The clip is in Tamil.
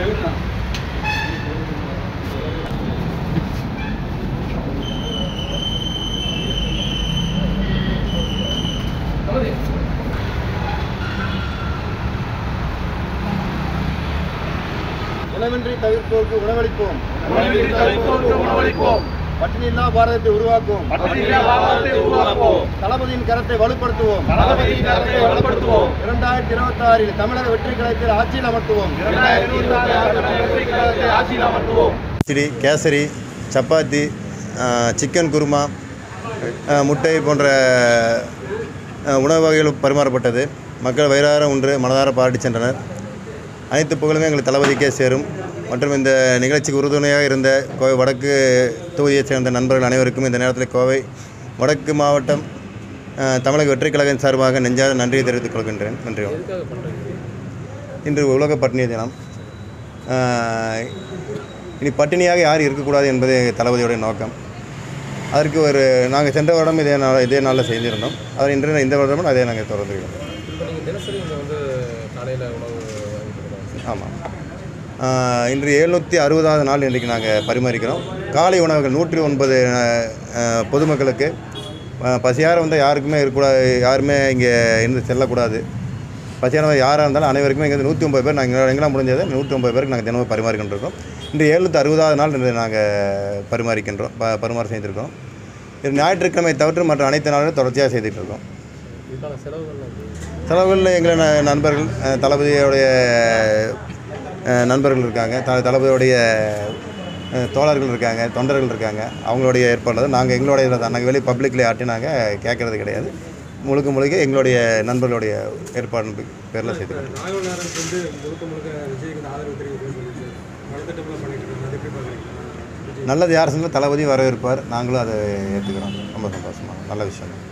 உணவின்றி தவிர்ப்போருக்கு உணவளிப்போம் உணவின்றி தவிர்ப்போருக்கு உணவளிப்போம். பட்டினியில்லா பாரதத்தை உருவாக்குவோம் பட்டினியில்லா பாரதத்தை உருவாக்குவோம். தளபதியின் கரத்தை வலுப்படுத்துவோம் தளபதியின் கரத்தை வலுப்படுத்துவோம். இரண்டாயிரத்தி இருபத்தி ஆறில் தமிழக வெற்றி கழகத்தில் ஆட்சியில் அமர்த்துவோம் இரண்டாயிரத்தி இருபத்தி ஆறு வெற்றி கழகத்தை ஆட்சியில் அமர்த்துவோம் கிச்சடி கேசரி சப்பாத்தி சிக்கன் குருமா அஹ், முட்டை போன்ற அஹ், உணவு வகைகள் பரிமாறப்பட்டது மக்கள் வயிறார உண்டு மனதார பாராட்டி சென்றனர் அனைத்து புகழுமே எங்கள் தளபதிக்கே சேரும் மற்றும் இந்த நிகழ்ச்சிக்கு உறுதுணையாக இருந்த கோவை வடக்கு தொகுதியைச் சேர்ந்த நண்பர்கள் அனைவருக்கும் இந்த நேரத்தில் கோவை வடக்கு மாவட்டம் அஹ், தமிழக வெற்றிக் கழகம் சார்பாக நெஞ்சார நன்றியை தெரிவித்துக் கொள்கின்றேன் நன்றி வணக்கம். இன்று உலக பட்டினி தினம் அஹ், இனி பட்டினியாக யாரும் இருக்கக்கூடாது என்பதே தளபதியோடைய நோக்கம் அதற்கு ஒரு நாங்கள் சென்ற வருடம் இதே நாள் இதே நாளில் செய்திருந்தோம் அதை இன்று இந்த வருடமும் அதே நாங்கள் தொடர்ந்துருக்கோம் இப்போ நீங்கள் தினசரி இங்கே வந்து காலையில் உணவு வாங்கி கொடுக்குறோம் ஆமாம் ஆஹ் இன்று எழுநூற்றி அறுபதாவது நாள் இன்றைக்கு நாங்கள் பரிமாறிக்கிறோம் காலை உணவுகள் நூற்றி ஒன்பது ஆஹ், பொதுமக்களுக்கு ஆஹ், பசியார வந்து யாருக்குமே இருக்கக்கூடாது யாருமே இங்கே இருந்து செல்லக்கூடாது பசியானவர் யாராக இருந்தாலும் அனைவருக்குமே இங்கே நூற்றி ஒன்பது பேர் நாங்கள் எங்கெல்லாம் முடிஞ்சது நூற்றி ஒன்பது பேருக்கு நாங்கள் தினமும் பரிமாறிக்கின்றோம் இன்று எழுநூற்றி அறுபதாவது நாள் இன்று நாங்கள் பரிமாறிக்கின்றோம் ப பரிமாற செய்திருக்கோம் இது ஞாயிற்றுக்கிழமை தவிர்த்து மற்ற அனைத்து நாளும் தொடர்ச்சியாக செய்துட்டு இருக்கோம் இதுக்கான செலவுகள் எப்படி? செலவுகளில் எங்களை ந- நண்பர்கள் அஹ், தளபதியோடைய அஹ், நண்பர்கள் இருக்காங்க த தளபதியோடைய அஹ், தோழர்கள் இருக்காங்க தொண்டர்கள் இருக்காங்க அவங்களுடைய ஏற்பாடு தான் நாங்கள் எங்களுடைய இதில் தான் நாங்கள் வெளியே பப்ளிக்கில் யார்ட்டையும் நாங்கள் கேட்குறது கிடையாது முழுக்க முழுக்க எங்களுடைய நண்பர்களுடைய ஏற்பாடு பேரில் செய்துக்கிறோம் ராகவ நாராயண் வந்து முழுக்க முழுக்க விஜய்க்கு வந்து ஆதரவு தெரிவிக்கணும்னு சொல்லிட்டு வளர்த்திட்டம்லாம் பண்ணிட்டு இருக்காங்க அதை எப்படி பார்க்குறீங்க நல்லது யார் செஞ்சாலும் தளபதி வரவேற்பார் நாங்களும் அதை ஏற்றுக்கிறோம் ரொம்ப சந்தோஷமாக நல்ல விஷயம்